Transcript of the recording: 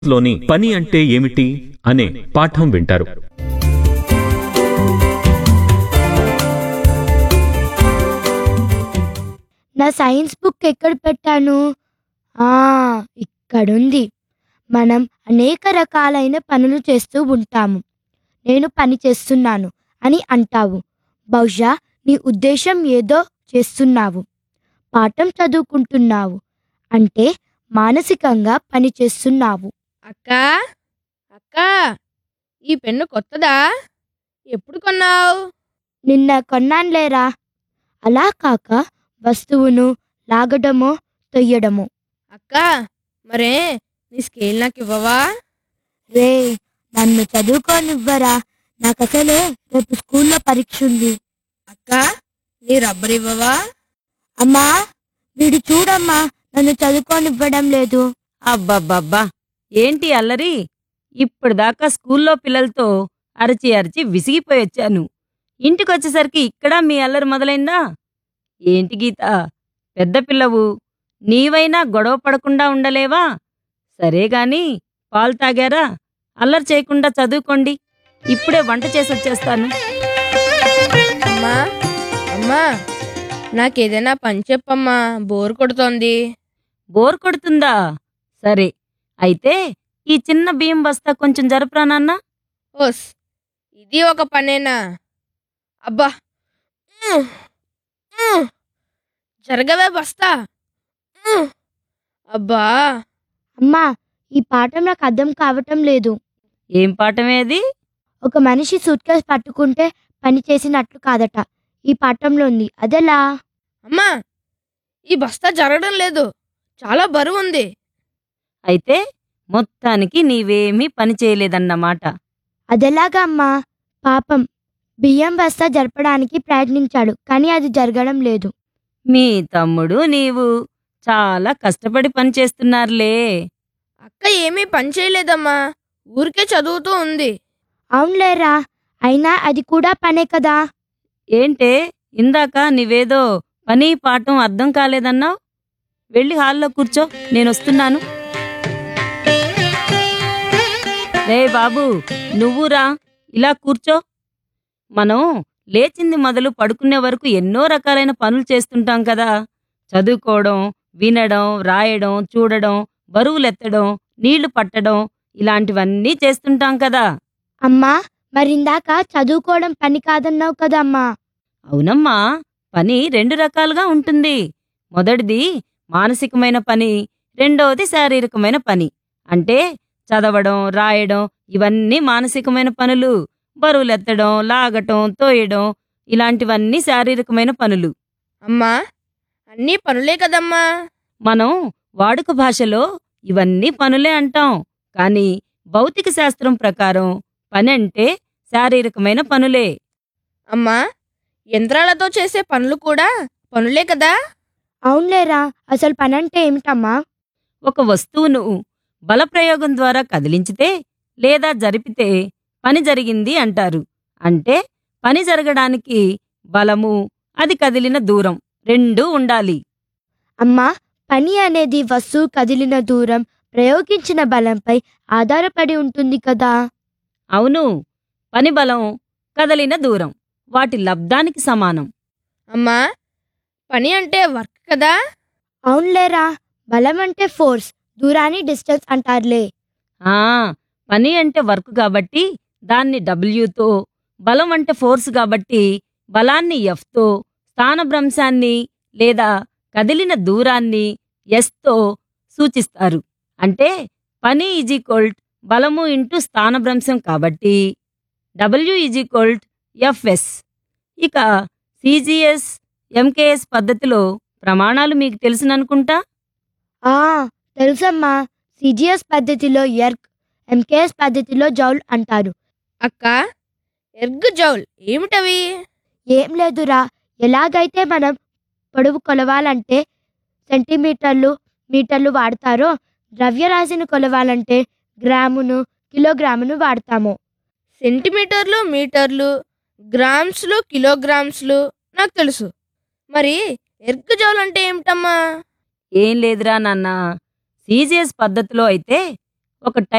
లోని పని అంటే ఏమిటి అనే పాఠం వింటారు నా సైన్స్ బుక్ ఎక్కడ పెట్టాను ఆ ఇక్కడుంది మనం అనేక రకాలైన పనులు చేస్తూ ఉంటాము నేను పని చేస్తున్నాను అని అంటావు బహుశా నీ ఉద్దేశం ఏదో చేస్తున్నావు పాఠం చదువుకుంటున్నావు అంటే మానసికంగా పని చేస్తున్నావు అక్క అక్క ఈ పెన్ను కొత్తదా ఎప్పుడు కొన్నావు నిన్న కొన్నాన్లేరా అలా కాక వస్తువును లాగడమో తొయ్యడమో అక్క మరే నీ స్కేల్ నాకు ఇవ్వవా రే నన్ను చదువుకోనివ్వరా నాకసలే రేపు స్కూల్లో పరీక్ష ఉంది అక్క నీ రబ్బర్ ఇవ్వవా అమ్మా వీడు చూడమ్మా నన్ను చదువుకోనివ్వడం లేదు అబ్బబ్బబ్బా ఏంటి అల్లరి ఇప్పటిదాకా స్కూల్లో పిల్లలతో అరచి అరచి విసిగిపోయొచ్చాను ఇంటికొచ్చేసరికి ఇక్కడ మీ అల్లరి మొదలైందా ఏంటి గీత పెద్ద పిల్లవు నీవైనా గొడవ పడకుండా ఉండలేవా సరే గాని పాలు తాగారా అల్లరి చేయకుండా చదువుకోండి ఇప్పుడే వంట చేసి వచ్చేస్తాను అమ్మా అమ్మా నాకేదైనా పని చెప్పమ్మా బోర్ కొడుతోంది బోర్ కొడుతుందా సరే అయితే ఈ చిన్న బియ్యం బస్తా కొంచెం జరపరా నాన్నా ఓస్ ఇది ఒక పనేనా అబ్బా ఉమ్, ఉమ్, జరగవే బస్తా ఉమ్, అబ్బా అమ్మా ఈ పాఠం నాకు అర్థం కావటం లేదు ఏం పాఠమేది ఒక మనిషి సూట్ కేస్ పట్టుకుంటే పని చేసినట్లు కాదట ఈ పాఠంలో ఉంది అదెలా అమ్మా ఈ బస్తా జరగడం లేదు చాలా బరువు ఉంది అయితే మొత్తానికి నీవేమీ పని చేయలేదన్నమాట అదెలాగా అమ్మా పాపం బియ్యం బస్తా జరపడానికి ప్రయత్నించాడు కానీ అది జరగడం లేదు మీ తమ్ముడు నీవు చాలా కష్టపడి పని చేస్తున్నారులే అక్క ఏమీ పని చేయలేదమ్మా ఊరికే చదువుతూ ఉంది అవునులేరా అయినా అది కూడా పనే కదా ఏంటే ఇందాక నీవేదో పని పాఠం అర్థం కాలేదన్నావు వెళ్ళి హాల్లో కూర్చో నేను వస్తున్నాను రే బాబు నువ్వురా ఇలా కూర్చో మనం లేచింది మొదలు పడుకునే వరకు ఎన్నో రకాలైన పనులు చేస్తుంటాం కదా చదువుకోవడం వినడం రాయడం చూడడం బరువులెత్తడం నీళ్లు పట్టడం ఇలాంటివన్నీ చేస్తుంటాం కదా అమ్మా మరిందాక చదువుకోవడం పని కాదన్నావు కదమ్మా అవునమ్మా పని రెండు రకాలుగా ఉంటుంది మొదటిది మానసికమైన పని రెండవది శారీరకమైన పని అంటే చదవడం రాయడం ఇవన్నీ మానసికమైన పనులు బరువులెత్తడం లాగటం తోయడం ఇలాంటివన్నీ శారీరకమైన పనులు అమ్మా అన్నీ పనులే కదమ్మా మనం వాడుక భాషలో ఇవన్నీ పనులే అంటాం కానీ భౌతిక శాస్త్రం ప్రకారం పని అంటే శారీరకమైన పనులే అమ్మా యంత్రాలతో చేసే పనులు కూడా పనులే కదా అవునులేరా అసలు పని అంటే ఏమిటమ్మా ఒక వస్తువును బలప్రయోగం ద్వారా కదిలించితే లేదా జరిపితే పని జరిగింది అంటారు అంటే పని జరగడానికి బలము అది కదిలిన దూరం రెండూ ఉండాలి అమ్మా పని అనేది వస్తువు కదిలిన దూరం ప్రయోగించిన బలంపై ఆధారపడి ఉంటుంది కదా అవును పని బలం కదలిన దూరం వాటి లబ్ధానికి సమానం అమ్మా పని అంటే వర్క్ కదా అవునులేరా బలం అంటే ఫోర్స్ దూరాన్ని డిస్టెన్స్ అంటారులే ఆ పని అంటే వర్క్ కాబట్టి దాన్ని డబ్ల్యూతో బలం అంటే ఫోర్స్ కాబట్టి బలాన్ని ఎఫ్తో స్థానభ్రంశాన్ని లేదా కదిలిన దూరాన్ని ఎస్తో సూచిస్తారు అంటే పని ఈజీకోల్ట్ బలము ఇంటూ స్థానభ్రంశం కాబట్టి డబ్ల్యూ ఈజీకోల్ట్ ఎఫ్ఎస్ ఇక సిజిఎస్ ఎంకేఎస్ పద్ధతిలో ప్రమాణాలు మీకు తెలుసుననుకుంటా ఆ తెలుసమ్మా సిజిఎస్ పద్ధతిలో ఎర్క్ ఎంకేఎస్ పద్ధతిలో జౌల్ అంటారు అక్క ఎర్గ్ జౌల్ ఏమిటవి ఏం లేదురా ఎలాగైతే మనం పొడవు కొలవాలంటే సెంటీమీటర్లు మీటర్లు వాడతారో ద్రవ్యరాశిని కొలవాలంటే గ్రామును కిలోగ్రామును వాడతాము సెంటీమీటర్లు మీటర్లు గ్రామ్స్లు కిలోగ్రామ్స్లు నాకు తెలుసు మరి ఎర్గ్ జౌల్ అంటే ఏమిటమ్మా ఏం లేదురా నాన్న సీజిఎస్ పద్ధతిలో అయితే ఒక